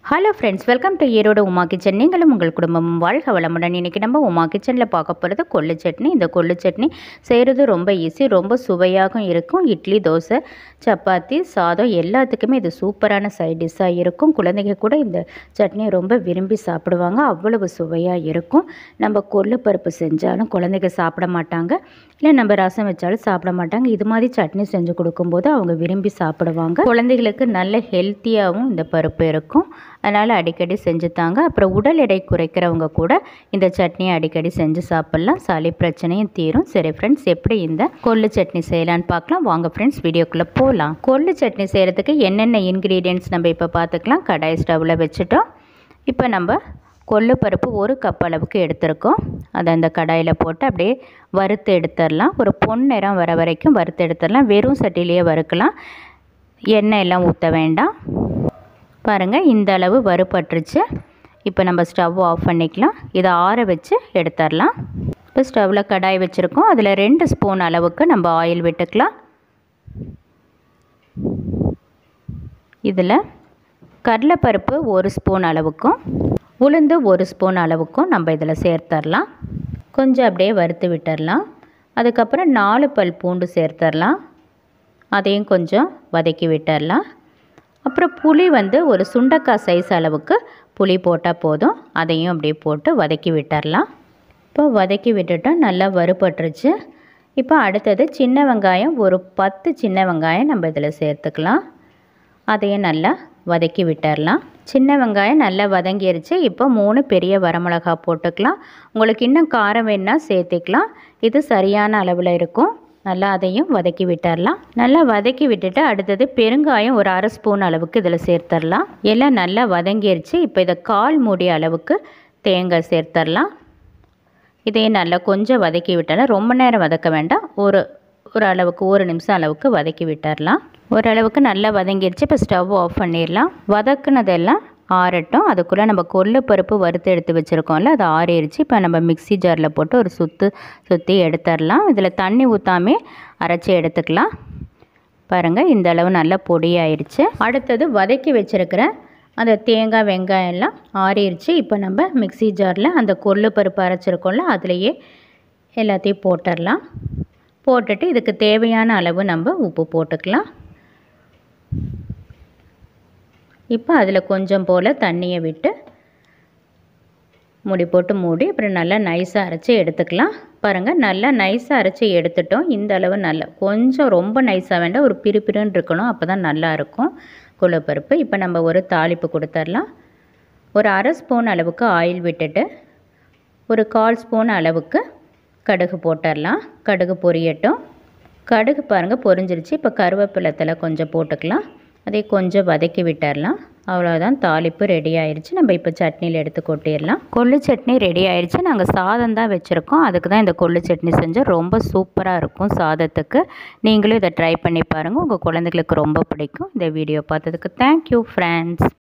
hello friends welcome to Erode Uma kitchen நீங்களும் உங்கள் குடும்பமும் வாழ்க வளமுடன் இன்றைக்கி நம்ம உமா கிச்சனில் பார்க்க போகிறது கொள்ளு சட்னி இந்த கொள்ளு சட்னி செய்கிறது ரொம்ப ஈஸி ரொம்ப சுவையாகவும் இருக்கும் இட்லி தோசை சப்பாத்தி சாதம் எல்லாத்துக்குமே இது சூப்பரான சைட் டிஷ்ஷாக இருக்கும் குழந்தைங்க கூட இந்த சட்னியை ரொம்ப விரும்பி சாப்பிடுவாங்க அவ்வளவு சுவையாக இருக்கும் நம்ம கொள்ளு பருப்பு செஞ்சாலும் குழந்தைங்க சாப்பிட மாட்டாங்க இல்லை நம்ம ரசம் வச்சாலும் சாப்பிட மாட்டாங்க இது மாதிரி சட்னி செஞ்சு கொடுக்கும்போது அவங்க விரும்பி சாப்பிடுவாங்க குழந்தைகளுக்கு நல்ல ஹெல்த்தியாகவும் இந்த பருப்பு இருக்கும் அதனால் அடிக்கடி செஞ்சு தாங்க அப்புறம் உடல் எடை குறைக்கிறவங்க கூட இந்த சட்னியை அடிக்கடி செஞ்சு சாப்பிட்லாம் சளி பிரச்சனையும் தீரும் சரி ஃப்ரெண்ட்ஸ் எப்படி இந்த கொள்ளு சட்னி செய்யலான்னு பார்க்கலாம் வாங்க ஃப்ரெண்ட்ஸ் வீடியோக்குள்ளே போகலாம் கொள்ளு சட்னி செய்கிறதுக்கு என்னென்ன இன்க்ரீடியன்ட்ஸ் நம்ம இப்போ பார்த்துக்கலாம் கடாய் ஸ்டவ்வில் வச்சுட்டோம் இப்போ நம்ம கொள்ளு பருப்பு ஒரு கப் அளவுக்கு எடுத்திருக்கோம் அதை அந்த கடாயில் போட்டு அப்படியே வறுத்து எடுத்துடலாம் ஒரு பொன் நிறம் வர வரைக்கும் வறுத்து எடுத்துடலாம் வெறும் சட்டிலேயே வறுக்கலாம் எண்ணெய் எல்லாம் ஊற்ற வேண்டாம் பாருங்கள் இந்த அளவு வறுபட்டுருச்சு இப்போ நம்ம ஸ்டவ் ஆஃப் பண்ணிக்கலாம் இதை ஆற வச்சு எடுத்துடலாம் இப்போ ஸ்டவ்வில் கடாய் வச்சுருக்கோம் அதில் ரெண்டு ஸ்பூன் அளவுக்கு நம்ம ஆயில் விட்டுக்கலாம் இதில் கடலைப்பருப்பு ஒரு ஸ்பூன் அளவுக்கும் உளுந்து ஒரு ஸ்பூன் அளவுக்கும் நம்ம இதில் சேர்த்துடலாம் கொஞ்சம் அப்படியே வறுத்து விட்டுடலாம் அதுக்கப்புறம் நாலு பல் பூண்டு சேர்த்துடலாம் அதையும் கொஞ்சம் வதக்கி விட்டுடலாம் அப்புறம் புளி வந்து ஒரு சுண்டக்காய் சைஸ் அளவுக்கு புளி போட்டால் போதும் அதையும் அப்படியே போட்டு வதக்கி விட்டுடலாம் இப்போ வதக்கி விட்டுட்டோம் நல்லா வறுபட்டுருச்சு இப்போ அடுத்தது சின்ன வெங்காயம் ஒரு பத்து சின்ன வெங்காயம் நம்ம இதில் சேர்த்துக்கலாம் அதையும் நல்லா வதக்கி விட்டுடலாம் சின்ன வெங்காயம் நல்லா வதங்கிருச்சு இப்போ மூணு பெரிய வரமிளகா போட்டுக்கலாம் உங்களுக்கு இன்னும் காரம் வேணா சேர்த்துக்கலாம் இது சரியான அளவில் இருக்கும் நல்லா அதையும் வதக்கி விட்டுடலாம் நல்லா வதக்கி விட்டுட்டு அடுத்தது பெருங்காயம் ஒரு அரை ஸ்பூன் அளவுக்கு இதில் சேர்த்துடலாம் எல்லாம் நல்லா வதங்கிருச்சு இப்போ இதை கால் மூடி அளவுக்கு தேங்காய் சேர்த்துடலாம் இதையும் நல்லா கொஞ்சம் வதக்கி விட்டாலும் ரொம்ப நேரம் வதக்க வேண்டாம் ஒரு ஒரு அளவுக்கு ஒரு நிமிஷம் அளவுக்கு வதக்கி விட்டுடலாம் ஓரளவுக்கு நல்லா வதங்கிருச்சு இப்போ ஸ்டவ் ஆஃப் பண்ணிடலாம் வதக்குனதெல்லாம் ஆறட்டும் அதுக்குள்ளே நம்ம கொள்ளு பருப்பு வறுத்து எடுத்து வச்சுருக்கோம்ல அது ஆறிடுச்சு இப்போ நம்ம மிக்சி ஜாரில் போட்டு ஒரு சுற்று சுற்றி எடுத்துடலாம் இதில் தண்ணி ஊற்றாமே அரைச்சி எடுத்துக்கலாம் பாருங்கள் இந்த அளவு நல்லா பொடியாயிருச்சு அடுத்தது வதக்கி வச்சுருக்கிற அந்த தேங்காய் வெங்காயம் எல்லாம் ஆறிடுச்சு இப்போ நம்ம மிக்சி ஜாரில் அந்த கொள்ளு பருப்பு அரைச்சிருக்கோம்ல அதுலேயே எல்லாத்தையும் போட்டுடலாம் போட்டுட்டு இதுக்கு தேவையான அளவு நம்ம உப்பு போட்டுக்கலாம் இப்போ அதில் கொஞ்சம் போல் தண்ணியை விட்டு மூடி போட்டு மூடி அப்புறம் நல்லா நைஸாக அரைச்சி எடுத்துக்கலாம் பாருங்கள் நல்லா நைஸாக அரைச்சி எடுத்துட்டோம் இந்த அளவு நல்லா கொஞ்சம் ரொம்ப நைஸாக வேண்டாம் ஒரு பிரிப்பிருன்னு இருக்கணும் அப்போ தான் நல்லாயிருக்கும் குழப்பருப்பு இப்போ நம்ம ஒரு தாளிப்பு கொடுத்துடலாம் ஒரு அரை ஸ்பூன் அளவுக்கு ஆயில் விட்டுட்டு ஒரு கால் ஸ்பூன் அளவுக்கு கடுகு போட்டுடலாம் கடுகு பொரியட்டும் கடுகு பாருங்கள் பொரிஞ்சிருச்சு இப்போ கருவேப்பிலத்தில் கொஞ்சம் போட்டுக்கலாம் அதை கொஞ்சம் வதக்கி விட்டுடலாம் அவ்வளோதான் தாளிப்பு ரெடி ஆயிடுச்சு நம்ம இப்போ சட்னியில் எடுத்து கொட்டிடலாம் கொள்ளு சட்னி ரெடி ஆயிடுச்சு நாங்கள் சாதம் தான் வச்சுருக்கோம் அதுக்கு தான் இந்த கொள்ளு சட்னி செஞ்சோம் ரொம்ப சூப்பராக இருக்கும் சாதத்துக்கு நீங்களும் இதை ட்ரை பண்ணி பாருங்கள் உங்கள் குழந்தைகளுக்கு ரொம்ப பிடிக்கும் இந்த வீடியோ பார்த்ததுக்கு தேங்க்யூ ஃப்ரெண்ட்ஸ்